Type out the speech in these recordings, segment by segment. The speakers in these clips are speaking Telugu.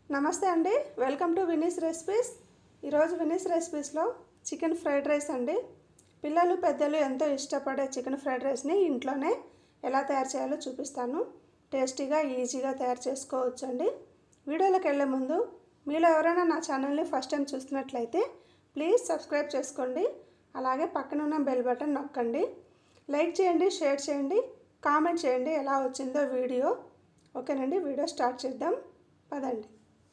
నమస్తే అండి వెల్కమ్ టు వినీస్ రెసిపీస్ ఈరోజు వినీస్ రెసిపీస్లో చికెన్ ఫ్రైడ్ రైస్ అండి పిల్లలు పెద్దలు ఎంతో ఇష్టపడే చికెన్ ఫ్రైడ్ రైస్ని ఇంట్లోనే ఎలా తయారు చేయాలో చూపిస్తాను టేస్టీగా ఈజీగా తయారు చేసుకోవచ్చు అండి వీడియోలోకి వెళ్ళే ముందు మీలో ఎవరైనా నా ఛానల్ని ఫస్ట్ టైం చూస్తున్నట్లయితే ప్లీజ్ సబ్స్క్రైబ్ చేసుకోండి అలాగే పక్కన ఉన్న బెల్ బటన్ నొక్కండి లైక్ చేయండి షేర్ చేయండి కామెంట్ చేయండి ఎలా వచ్చిందో వీడియో ఓకేనండి వీడియో స్టార్ట్ చేద్దాం పదండి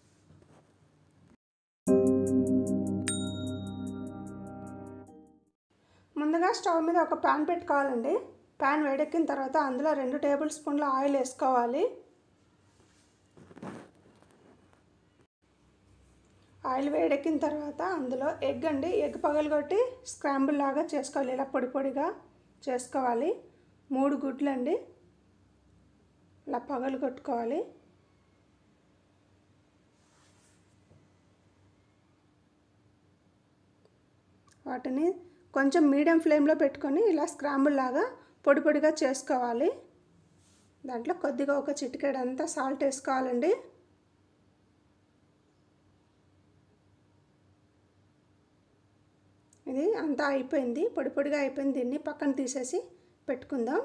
ముందుగా స్టవ్ మీద ఒక ప్యాన్ పెట్టుకోవాలండి ప్యాన్ వేడెక్కిన తర్వాత అందులో రెండు టేబుల్ స్పూన్ల ఆయిల్ వేసుకోవాలి ఆయిల్ వేడెక్కిన తర్వాత అందులో ఎగ్ అండి ఎగ్ పగలగొట్టి స్క్రాంబుల్ లాగా చేసుకోవాలి ఇలా పొడి పొడిగా చేసుకోవాలి మూడు గుడ్లు అండి ఇలా పగలు కొట్టుకోవాలి వాటిని కొంచెం మీడియం ఫ్లేమ్లో పెట్టుకొని ఇలా స్క్రాంబుల్ లాగా పొడి పొడిగా చేసుకోవాలి దాంట్లో కొద్దిగా ఒక చిటికెడంతా సాల్ట్ వేసుకోవాలండి ఇది అంతా అయిపోయింది పొడి పొడిగా అయిపోయింది దీన్ని పక్కన తీసేసి పెట్టుకుందాం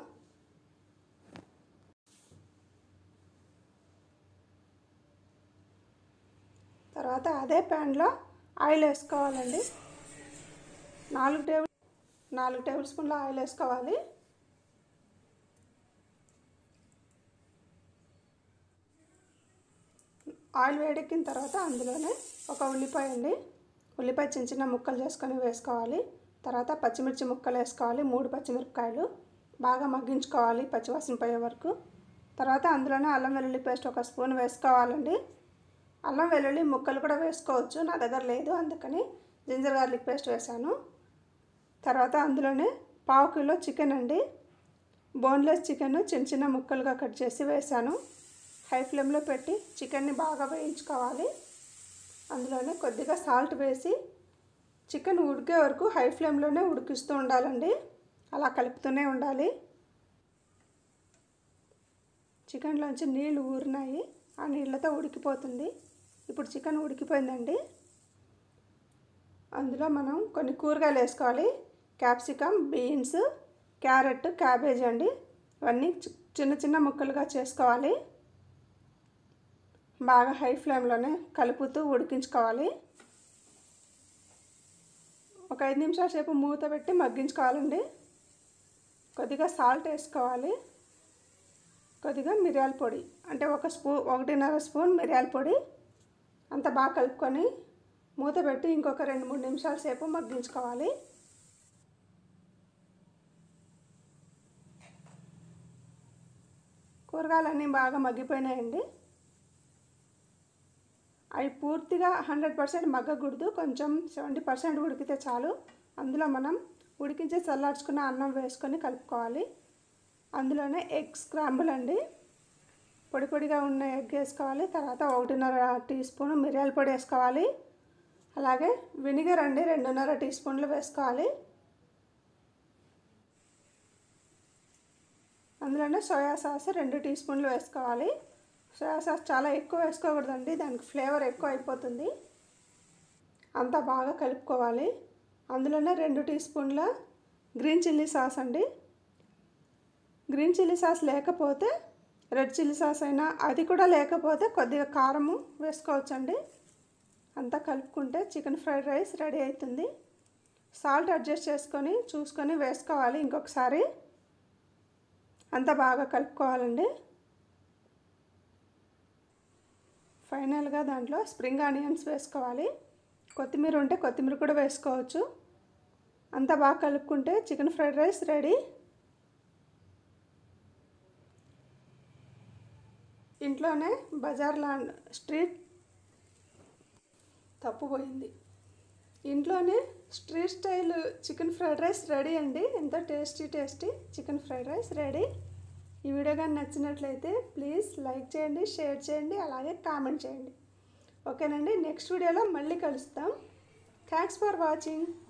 తర్వాత అదే ప్యాన్లో ఆయిల్ వేసుకోవాలండి నాలుగు టేబుల్ నాలుగు టేబుల్ స్పూన్ల ఆయిల్ వేసుకోవాలి ఆయిల్ వేడెక్కిన తర్వాత అందులోనే ఒక ఉల్లిపాయ అండి ఉల్లిపాయ చిన్న చిన్న ముక్కలు చేసుకొని వేసుకోవాలి తర్వాత పచ్చిమిర్చి ముక్కలు వేసుకోవాలి మూడు పచ్చిమిరపకాయలు బాగా మగ్గించుకోవాలి పచ్చివాసన పోయే వరకు తర్వాత అందులోనే అల్లం వెల్లుల్లి పేస్ట్ ఒక స్పూన్ వేసుకోవాలండి అల్లం వెల్లుల్లి ముక్కలు కూడా వేసుకోవచ్చు నా దగ్గర లేదు అందుకని జింజర్ గార్లిక్ పేస్ట్ వేసాను తర్వాత అందులోనే పావు కిలో చికెన్ అండి బోన్లెస్ చికెన్ చిన్న చిన్న ముక్కలుగా కట్ చేసి వేసాను హై ఫ్లేమ్లో పెట్టి చికెన్ని బాగా వేయించుకోవాలి అందులోనే కొద్దిగా సాల్ట్ వేసి చికెన్ ఉడికే వరకు హై ఫ్లేమ్లోనే ఉడికిస్తూ ఉండాలండి అలా కలుపుతూనే ఉండాలి చికెన్లోంచి నీళ్ళు ఊరినాయి ఆ నీళ్ళతో ఉడికిపోతుంది ఇప్పుడు చికెన్ ఉడికిపోయిందండి అందులో మనం కొన్ని కూరగాయలు వేసుకోవాలి క్యాప్సికమ్ బీన్స్ క్యారెట్ క్యాబేజ్ అండి ఇవన్నీ చిన్న చిన్న ముక్కలుగా చేసుకోవాలి బాగా హై ఫ్లేమ్లోనే కలుపుతూ ఉడికించుకోవాలి ఒక ఐదు నిమిషాల సేపు మూత పెట్టి మగ్గించుకోవాలండి కొద్దిగా సాల్ట్ వేసుకోవాలి కొద్దిగా మిరియాల పొడి అంటే ఒక స్పూ ఒకటిన్నర స్పూన్ మిరియాల పొడి అంత బాగా కలుపుకొని మూత పెట్టి ఇంకొక రెండు మూడు నిమిషాల సేపు మగ్గించుకోవాలి కూరగాయలన్నీ బాగా మగ్గిపోయినాయండి అవి పూర్తిగా హండ్రెడ్ పర్సెంట్ మగ్గకూడదు కొంచెం సెవెంటీ పర్సెంట్ ఉడికితే చాలు అందులో మనం ఉడికించి చల్లార్చుకున్న అన్నం వేసుకొని కలుపుకోవాలి అందులోనే ఎగ్ స్క్రాంబుల్ అండి పొడి పొడిగా ఉన్న ఎగ్ వేసుకోవాలి తర్వాత ఒకటిన్నర టీ స్పూన్ మిరియాల పొడి వేసుకోవాలి అలాగే వినిగర్ అండి రెండున్నర టీ స్పూన్లు వేసుకోవాలి అందులోనే సోయా సాస్ రెండు టీ స్పూన్లు వేసుకోవాలి సోయా సాస్ చాలా ఎక్కువ వేసుకోకూడదండి దానికి ఫ్లేవర్ ఎక్కువ అయిపోతుంది అంతా బాగా కలుపుకోవాలి అందులోనే రెండు టీ స్పూన్ల గ్రీన్ చిల్లీ సాస్ అండి గ్రీన్ చిల్లీ సాస్ లేకపోతే రెడ్ చిల్లీ సాస్ అయినా అది కూడా లేకపోతే కొద్దిగా కారము వేసుకోవచ్చండి అంతా కలుపుకుంటే చికెన్ ఫ్రైడ్ రైస్ రెడీ అవుతుంది సాల్ట్ అడ్జస్ట్ చేసుకొని చూసుకొని వేసుకోవాలి ఇంకొకసారి అంతా బాగా కలుపుకోవాలండి ఫైనల్గా దాంట్లో స్ప్రింగ్ ఆనియన్స్ వేసుకోవాలి కొత్తిమీర ఉంటే కొత్తిమీర కూడా వేసుకోవచ్చు అంతా బాగా కలుపుకుంటే చికెన్ ఫ్రైడ్ రైస్ రెడీ ఇంట్లోనే బజార్ లా స్ట్రీట్ తప్పుపోయింది ఇంట్లోనే street style chicken fried rice ready అండి ఎంతో tasty tasty chicken fried rice ready ఈ వీడియో కానీ నచ్చినట్లయితే ప్లీజ్ లైక్ చేయండి షేర్ చేయండి అలాగే కామెంట్ చేయండి ఓకేనండి నెక్స్ట్ వీడియోలో మళ్ళీ కలుస్తాం థ్యాంక్స్ ఫర్ వాచింగ్